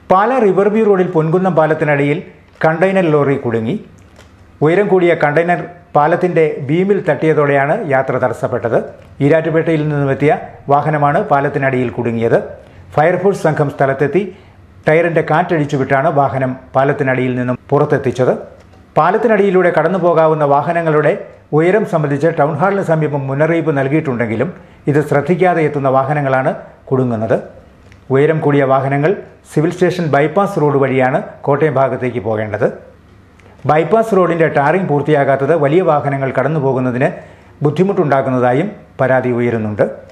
പാല river view റോഡിൽ Ponkunnam പാലത്തിനടിയിൽ container lorry കുടുങ്ങി ഉയരം കൂടിയ കണ്ടെയ്നർ പാലത്തിന്റെ ബീമിൽ തട്ടിയതോടെയാണ് യാത്ര തടസ്സപ്പെട്ടത് ഈരാറ്റുപേട്ടയിൽ നിന്നുമെത്തിയ വാഹനമാണ് പാലത്തിനടിയിൽ കുടുങ്ങിയത് ഫയർഫോഴ്സ് സംഘം സ്ഥലത്തെത്തി ടയറിന്റെ കാറ്റടിച്ചുവിട്ടാണ് വാഹനം പാലത്തിനടിയിൽ നിന്നും പുറത്തെത്തിച്ചത് പാലത്തിനടിയിലൂടെ കടന്നു പോകാവുന്ന വാഹനങ്ങളുടെ ഉയരം സംബന്ധിച്ച് ടൗൺ ഹാളിന് സമീപം മുന്നറിയിപ്പ് നൽകിയിട്ടുണ്ടെങ്കിലും ഇത് ശ്രദ്ധിക്കാതെ എത്തുന്ന വാഹനങ്ങളാണ് കുടുങ്ങുന്നത് ഉയരം കൂടിയ വാഹനങ്ങൾ സിവിൽ സ്റ്റേഷൻ ബൈപ്പാസ് റോഡ് വഴിയാണ് കോട്ടയം ഭാഗത്തേക്ക് പോകേണ്ടത് ബൈപ്പാസ് റോഡിന്റെ ടാറിംഗ് പൂർത്തിയാകാത്തത് വലിയ വാഹനങ്ങൾ കടന്നു പോകുന്നതിന് ബുദ്ധിമുട്ടുണ്ടാക്കുന്നതായും പരാതി ഉയരുന്നുണ്ട്